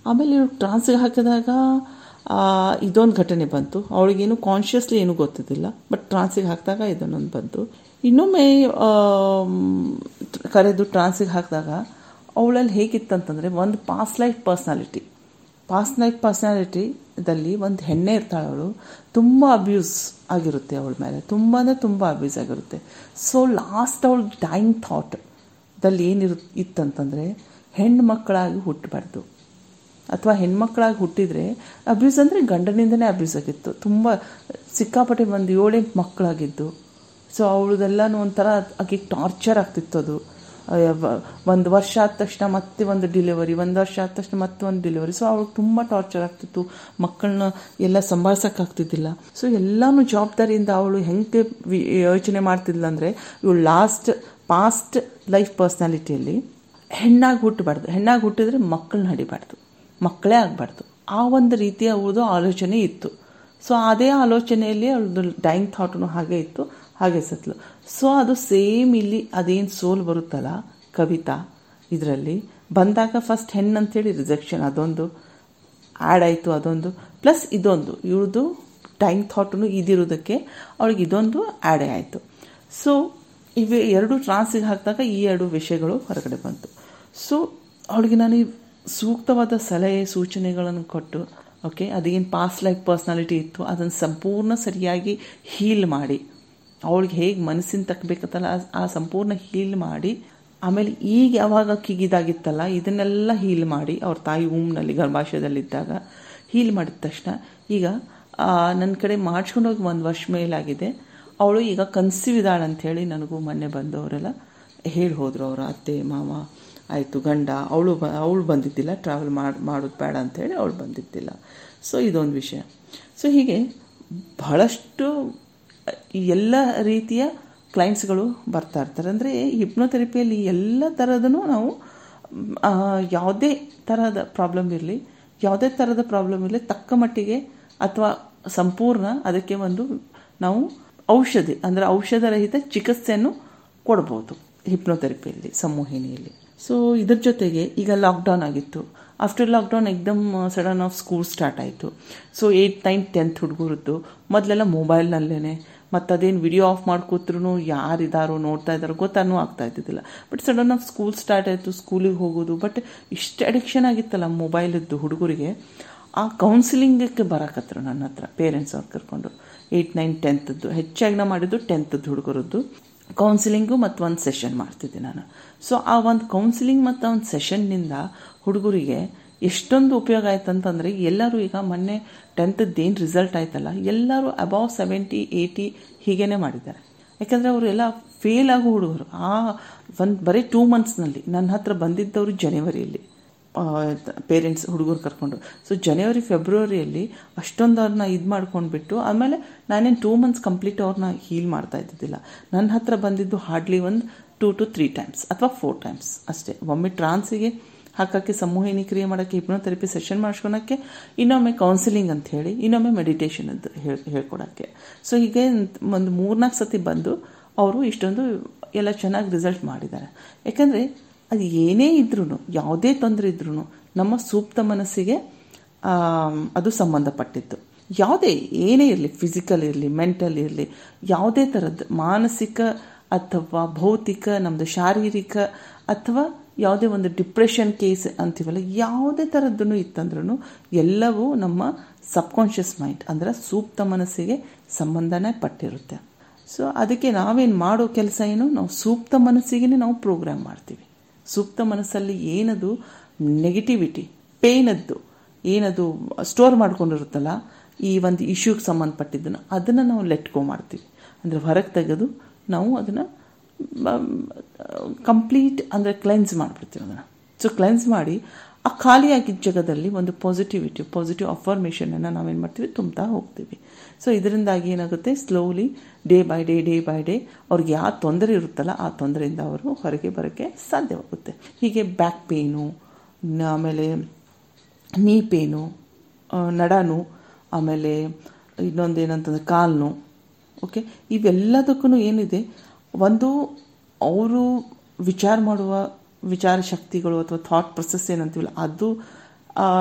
ಆಮೇಲೆ ಇವ್ರು ಟ್ರಾನ್ಸ್ಗೆ ಹಾಕಿದಾಗ ಇದೊಂದು ಘಟನೆ ಬಂತು ಅವಳಿಗೇನು ಕಾನ್ಷಿಯಸ್ಲಿ ಏನೂ ಗೊತ್ತಿದ್ದಿಲ್ಲ ಬಟ್ ಟ್ರಾನ್ಸಿಗೆ ಹಾಕಿದಾಗ ಇದನ್ನೊಂದು ಬಂತು ಇನ್ನೊಮ್ಮೆ ಕರೆದು ಟ್ರಾನ್ಸಿಗೆ ಹಾಕಿದಾಗ ಅವಳಲ್ಲಿ ಹೇಗಿತ್ತಂತಂದರೆ ಒಂದು past life personality past life ಪರ್ಸ್ನಾಲಿಟಿದಲ್ಲಿ ಒಂದು ಹೆಣ್ಣೆ ಇರ್ತಾಳೆ ಅವಳು ತುಂಬ ಅಬ್ಯೂಸ್ ಆಗಿರುತ್ತೆ ಅವಳ ಮೇಲೆ ತುಂಬ ಅಂದರೆ ತುಂಬ ಅಬ್ಯೂಸ್ ಆಗಿರುತ್ತೆ ಸೊ ಲಾಸ್ಟ್ ಅವಳು ಡೈಯಿಂಗ್ ಥಾಟ್ ದಲ್ಲಿ ಏನಿರು ಇತ್ತಂತಂದರೆ ಹೆಣ್ಣು ಮಕ್ಕಳಾಗಿ ಹುಟ್ಟಬಾರ್ದು ಅಥವಾ ಹೆಣ್ಮಕ್ಳಾಗಿ ಹುಟ್ಟಿದರೆ ಅಬ್ಯೂಸ್ ಅಂದರೆ ಗಂಡನಿಂದನೇ ಅಬ್ಯೂಸ್ ಆಗಿತ್ತು ತುಂಬ ಸಿಕ್ಕಾಪಟ್ಟೆ ಒಂದು ಏಳೆಂಟು ಮಕ್ಕಳಾಗಿದ್ದು ಸೊ ಅವಳದೆಲ್ಲನೂ ಒಂಥರ ಆಕೆಗೆ ಟಾರ್ಚರ್ ಆಗ್ತಿತ್ತು ಅದು ಒಂದು ವರ್ಷ ಆದ ತಕ್ಷಣ ಮತ್ತೆ ಒಂದು ಡಿಲಿವರಿ ಒಂದು ವರ್ಷ ಆದ ತಕ್ಷಣ ಮತ್ತೆ ಒಂದು ಡಿಲಿವರಿ ಸೊ ಅವಳಿಗೆ ತುಂಬ ಟಾರ್ಚರ್ ಆಗ್ತಿತ್ತು ಮಕ್ಕಳನ್ನ ಎಲ್ಲ ಸಂಭಾಳ್ಸೋಕ್ಕಾಗ್ತಿದ್ದಿಲ್ಲ ಸೊ ಎಲ್ಲನೂ ಜವಾಬ್ದಾರಿಯಿಂದ ಅವಳು ಹೆಂಗೆ ಯೋಚನೆ ಮಾಡ್ತಿದ್ಲ ಅಂದರೆ ಇವಳು ಲಾಸ್ಟ್ ಪಾಸ್ಟ್ ಲೈಫ್ ಪರ್ಸ್ನಾಲಿಟಿಯಲ್ಲಿ ಹೆಣ್ಣಾಗಿ ಹುಟ್ಟಬಾರ್ದು ಹೆಣ್ಣಾಗಿ ಹುಟ್ಟಿದ್ರೆ ಮಕ್ಕಳನ್ನ ಹಡಿಬಾರ್ದು ಮಕ್ಕಳೇ ಆಗಬಾರ್ದು ಆ ಒಂದು ರೀತಿಯ ಅವಳದು ಆಲೋಚನೆ ಇತ್ತು ಸೊ ಅದೇ ಆಲೋಚನೆಯಲ್ಲಿ ಅವಳದು ಡೈಯಿಂಗ್ ಥಾಟ್ನು ಹಾಗೆ ಇತ್ತು ಹಾಗೆ ಸತ್ಲು ಸೊ ಅದು ಸೇಮ್ ಇಲ್ಲಿ ಅದೇನು ಸೋಲ್ ಬರುತ್ತಲ್ಲ ಕವಿತಾ ಇದರಲ್ಲಿ ಬಂದಾಗ ಫಸ್ಟ್ ಹೆಣ್ಣು ಅಂತೇಳಿ ರಿಜೆಕ್ಷನ್ ಅದೊಂದು ಆ್ಯಡ್ ಆಯಿತು ಅದೊಂದು ಪ್ಲಸ್ ಇದೊಂದು ಇವ್ರದ್ದು ಡೈಯಿಂಗ್ ಥಾಟ್ನು ಇದಿರೋದಕ್ಕೆ ಅವಳಿಗೆ ಇದೊಂದು ಆ್ಯಡೇ ಆಯಿತು ಸೊ ಇವೆ ಎರಡು ಟ್ರಾನ್ಸಿಗೆ ಹಾಕಿದಾಗ ಈ ಎರಡು ವಿಷಯಗಳು ಹೊರಗಡೆ ಬಂತು ಸೊ ಅವಳಿಗೆ ನಾನು ಸೂಕ್ತವಾದ ಸಲಹೆ ಸೂಚನೆಗಳನ್ನು ಕೊಟ್ಟು ಓಕೆ ಅದೇನು ಪಾಸ್ಟ್ ಲೈಫ್ ಪರ್ಸ್ನಾಲಿಟಿ ಇತ್ತು ಅದನ್ನು ಸಂಪೂರ್ಣ ಸರಿಯಾಗಿ ಹೀಲ್ ಮಾಡಿ ಅವಳಿಗೆ ಹೇಗೆ ಮನಸ್ಸಿನ ತಕ್ಕಬೇಕತ್ತಲ್ಲ ಆ ಸಂಪೂರ್ಣ ಹೀಲ್ ಮಾಡಿ ಆಮೇಲೆ ಈಗ ಯಾವಾಗ ಕಿಗಿದಾಗಿತ್ತಲ್ಲ ಇದನ್ನೆಲ್ಲ ಹೀಲ್ ಮಾಡಿ ಅವ್ರ ತಾಯಿ ಊಮ್ನಲ್ಲಿ ಗರ್ಭಾಶಯದಲ್ಲಿದ್ದಾಗ ಹೀಲ್ ಮಾಡಿದ ತಕ್ಷಣ ಈಗ ನನ್ನ ಕಡೆ ಮಾಡಿಸ್ಕೊಂಡೋಗಿ ಒಂದು ವರ್ಷ ಮೇಲಾಗಿದೆ ಅವಳು ಈಗ ಕನ್ಸೀವ್ ಇದ್ದಾಳೆ ಅಂಥೇಳಿ ನನಗೂ ಮೊನ್ನೆ ಬಂದವರೆಲ್ಲ ಹೇಳಿ ಹೋದರು ಅವರ ಅತ್ತೆ ಮಾವ ಆಯಿತು ಗಂಡ ಅವಳು ಬ ಅವಳು ಬಂದಿದ್ದಿಲ್ಲ ಟ್ರಾವೆಲ್ ಮಾಡಿ ಮಾಡೋದು ಬೇಡ ಅಂಥೇಳಿ ಅವಳು ಬಂದಿದ್ದಿಲ್ಲ ಸೊ ಇದೊಂದು ವಿಷಯ ಸೊ ಹೀಗೆ ಬಹಳಷ್ಟು ಎಲ್ಲ ರೀತಿಯ ಕ್ಲೈಂಟ್ಸ್ಗಳು ಬರ್ತಾ ಇರ್ತಾರೆ ಅಂದರೆ ಹಿಪ್ನೋಥೆರಪಿಯಲ್ಲಿ ಎಲ್ಲ ಥರದೂ ನಾವು ಯಾವುದೇ ಥರದ ಪ್ರಾಬ್ಲಮ್ ಇರಲಿ ಯಾವುದೇ ಥರದ ಪ್ರಾಬ್ಲಮ್ ಇರಲಿ ತಕ್ಕ ಮಟ್ಟಿಗೆ ಅಥವಾ ಸಂಪೂರ್ಣ ಅದಕ್ಕೆ ಒಂದು ನಾವು ಔಷಧಿ ಅಂದರೆ ಔಷಧರಹಿತ ಚಿಕಿತ್ಸೆಯನ್ನು ಕೊಡ್ಬೋದು ಹಿಪ್ನೋಥೆರಪಿಯಲ್ಲಿ ಸಂಮೋಹಿನಿಯಲ್ಲಿ ಸೊ ಇದ್ರ ಜೊತೆಗೆ ಈಗ ಲಾಕ್ಡೌನ್ ಆಗಿತ್ತು ಆಫ್ಟರ್ ಲಾಕ್ಡೌನ್ ಎಕ್ದಮ್ ಸಡನ್ ಆಫ್ ಸ್ಕೂಲ್ ಸ್ಟಾರ್ಟ್ ಆಯಿತು ಸೊ ಏಯ್ಟ್ ನೈನ್ ಟೆಂತ್ ಹುಡುಗರದ್ದು ಮೊದಲೆಲ್ಲ ಮೊಬೈಲ್ನಲ್ಲೇ ಮತ್ತು ಅದೇನು ವಿಡಿಯೋ ಆಫ್ ಮಾಡ್ಕೋತ್ರು ಯಾರಿದ್ದಾರೋ ನೋಡ್ತಾ ಇದ್ದಾರೋ ಗೊತ್ತಾನೂ ಆಗ್ತಾ ಇದ್ದಿದ್ದಿಲ್ಲ but sudden off school start ಆಯಿತು ಸ್ಕೂಲಿಗೆ ಹೋಗೋದು ಬಟ್ ಇಷ್ಟು ಅಡಿಕ್ಷನ್ ಆಗಿತ್ತಲ್ಲ ಮೊಬೈಲದ್ದು ಹುಡುಗರಿಗೆ ಆ ಕೌನ್ಸಿಲಿಂಗಕ್ಕೆ ಬರಕತ್ರು ನನ್ನ ಹತ್ರ ಪೇರೆಂಟ್ಸ್ ಅವ್ರು ಕರ್ಕೊಂಡು ಏಯ್ಟ್ ನೈನ್ ಟೆಂತದ್ದು ಹೆಚ್ಚಾಗಿ ನಾ ಮಾಡಿದ್ದು ಟೆಂತದ್ದು ಹುಡುಗರದ್ದು ಕೌನ್ಸಿಲಿಂಗು ಮತ್ತು ಒಂದು ಸೆಷನ್ ಮಾಡ್ತಿದ್ದೆ ನಾನು ಸೊ ಆ ಒಂದು ಕೌನ್ಸಿಲಿಂಗ್ ಮತ್ತು ಒಂದು ಸೆಷನ್ನಿಂದ ಹುಡುಗರಿಗೆ ಎಷ್ಟೊಂದು ಉಪಯೋಗ ಆಯ್ತು ಅಂತಂದರೆ ಎಲ್ಲರೂ ಈಗ ಮೊನ್ನೆ ಟೆಂತದ್ದು ಏನು ರಿಸಲ್ಟ್ ಆಯ್ತಲ್ಲ ಎಲ್ಲರೂ ಅಬೌವ್ ಸೆವೆಂಟಿ ಏಯ್ಟಿ ಹೀಗೇ ಮಾಡಿದ್ದಾರೆ ಯಾಕಂದರೆ ಅವರು ಎಲ್ಲ ಫೇಲ್ ಆಗೋ ಹುಡುಗರು ಆ ಒಂದು ಬರೀ ಟೂ ಮಂತ್ಸ್ನಲ್ಲಿ ನನ್ನ ಹತ್ರ ಬಂದಿದ್ದವರು ಜನವರಿಯಲ್ಲಿ ಪೇರೆಂಟ್ಸ್ ಹುಡುಗರು ಕರ್ಕೊಂಡು ಸೊ ಜನವರಿ ಫೆಬ್ರವರಿಯಲ್ಲಿ ಅಷ್ಟೊಂದು ಅವ್ರನ್ನ ಇದು ಮಾಡ್ಕೊಂಡ್ಬಿಟ್ಟು ಆಮೇಲೆ ನಾನೇನು ಟೂ ಮಂತ್ಸ್ ಕಂಪ್ಲೀಟ್ ಅವ್ರನ್ನ ಹೀಲ್ ಮಾಡ್ತಾ ಇದ್ದಿದ್ದಿಲ್ಲ ನನ್ನ ಹತ್ರ ಬಂದಿದ್ದು ಹಾರ್ಡ್ಲಿ ಒಂದು ಟೂ ಟು ತ್ರೀ ಟೈಮ್ಸ್ ಅಥವಾ ಫೋರ್ ಟೈಮ್ಸ್ ಅಷ್ಟೇ ಒಮ್ಮೆ ಟ್ರಾನ್ಸಿಗೆ ಹಾಕೋಕ್ಕೆ ಸಂಮೋಹಿನಿ ಕ್ರಿಯೆ ಮಾಡೋಕ್ಕೆ ಹಿಪ್ನೋಥೆರಪಿ ಸೆಷನ್ ಮಾಡ್ಸ್ಕೊಳಕ್ಕೆ ಇನ್ನೊಮ್ಮೆ ಕೌನ್ಸಿಲಿಂಗ್ ಅಂತ ಹೇಳಿ ಇನ್ನೊಮ್ಮೆ ಮೆಡಿಟೇಷನ್ ಅಂತ ಹೇಳಿ ಹೇಳ್ಕೊಡೋಕ್ಕೆ ಸೊ ಹೀಗೆ ಒಂದು ಮೂರ್ನಾಲ್ಕು ಸತಿ ಬಂದು ಅವರು ಇಷ್ಟೊಂದು ಎಲ್ಲ ಚೆನ್ನಾಗಿ ರಿಸಲ್ಟ್ ಮಾಡಿದ್ದಾರೆ ಯಾಕಂದರೆ ಅದು ಏನೇ ಇದ್ರೂ ಯಾವುದೇ ತೊಂದರೆ ಇದ್ರೂ ನಮ್ಮ ಸೂಕ್ತ ಮನಸ್ಸಿಗೆ ಅದು ಸಂಬಂಧಪಟ್ಟಿತ್ತು ಯಾವುದೇ ಏನೇ ಇರಲಿ ಫಿಸಿಕಲ್ ಇರಲಿ ಮೆಂಟಲ್ ಇರಲಿ ಯಾವುದೇ ಥರದ್ದು ಮಾನಸಿಕ ಅಥವಾ ಭೌತಿಕ ನಮ್ಮದು ಶಾರೀರಿಕ ಅಥವಾ ಯಾವುದೇ ಒಂದು ಡಿಪ್ರೆಷನ್ ಕೇಸ್ ಅಂತೀವಲ್ಲ ಯಾವುದೇ ಥರದ್ದು ಇತ್ತಂದ್ರೂ ಎಲ್ಲವೂ ನಮ್ಮ ಸಬ್ಕಾನ್ಷಿಯಸ್ ಮೈಂಡ್ ಅಂದರೆ ಸೂಕ್ತ ಮನಸ್ಸಿಗೆ ಸಂಬಂಧನೇ ಪಟ್ಟಿರುತ್ತೆ ಸೊ ಅದಕ್ಕೆ ನಾವೇನು ಮಾಡೋ ಕೆಲಸ ಏನು ನಾವು ಸೂಕ್ತ ಮನಸ್ಸಿಗೆ ನಾವು ಪ್ರೋಗ್ರಾಮ್ ಮಾಡ್ತೀವಿ ಸೂಕ್ತ ಮನಸ್ಸಲ್ಲಿ ಏನದು ನೆಗೆಟಿವಿಟಿ ಪೇನದ್ದು ಏನದು ಸ್ಟೋರ್ ಮಾಡ್ಕೊಂಡಿರುತ್ತಲ್ಲ ಈ ಒಂದು ಇಶ್ಯೂಗೆ ಸಂಬಂಧಪಟ್ಟಿದ್ದನ್ನು ಅದನ್ನು ನಾವು ಲೆಟ್ಕೋ ಮಾಡ್ತೀವಿ ಅಂದರೆ ಹೊರಗೆ ತೆಗೆದು ನಾವು ಅದನ್ನು ಕಂಪ್ಲೀಟ್ ಅಂದರೆ ಕ್ಲೆನ್ಸ್ ಮಾಡಿಬಿಡ್ತೀವಿ ಅದನ್ನು ಸೊ ಕ್ಲೆನ್ಸ್ ಮಾಡಿ ಆ ಖಾಲಿಯಾಗಿದ್ದ ಜಾಗದಲ್ಲಿ ಒಂದು ಪಾಸಿಟಿವಿಟಿ ಪಾಸಿಟಿವ್ ಅಫರ್ಮೇಷನನ್ನು ನಾವೇನು ಮಾಡ್ತೀವಿ ತುಂಬ್ತಾ ಹೋಗ್ತೀವಿ ಸೊ ಇದರಿಂದಾಗಿ ಏನಾಗುತ್ತೆ slowly day by day day by day ಅವ್ರಿಗೆ ಯಾವ ತೊಂದರೆ ಇರುತ್ತಲ್ಲ ಆ ತೊಂದರೆಯಿಂದ ಅವರು ಹೊರಗೆ ಬರೋಕ್ಕೆ ಸಾಧ್ಯವಾಗುತ್ತೆ ಹೀಗೆ ಬ್ಯಾಕ್ ಪೇನು ಆಮೇಲೆ ನೀ ಪೇನು ನಡಾನು ಆಮೇಲೆ ಇನ್ನೊಂದು ಏನಂತಂದರೆ ಕಾಲು ಓಕೆ ಇವೆಲ್ಲದಕ್ಕೂ ಏನಿದೆ ಒಂದು ಅವರು ವಿಚಾರ ಮಾಡುವ ವಿಚಾರ ಶಕ್ತಿಗಳು ಅಥವಾ ಥಾಟ್ ಪ್ರೊಸೆಸ್ ಏನಂತೀವಲ್ಲ ಅದು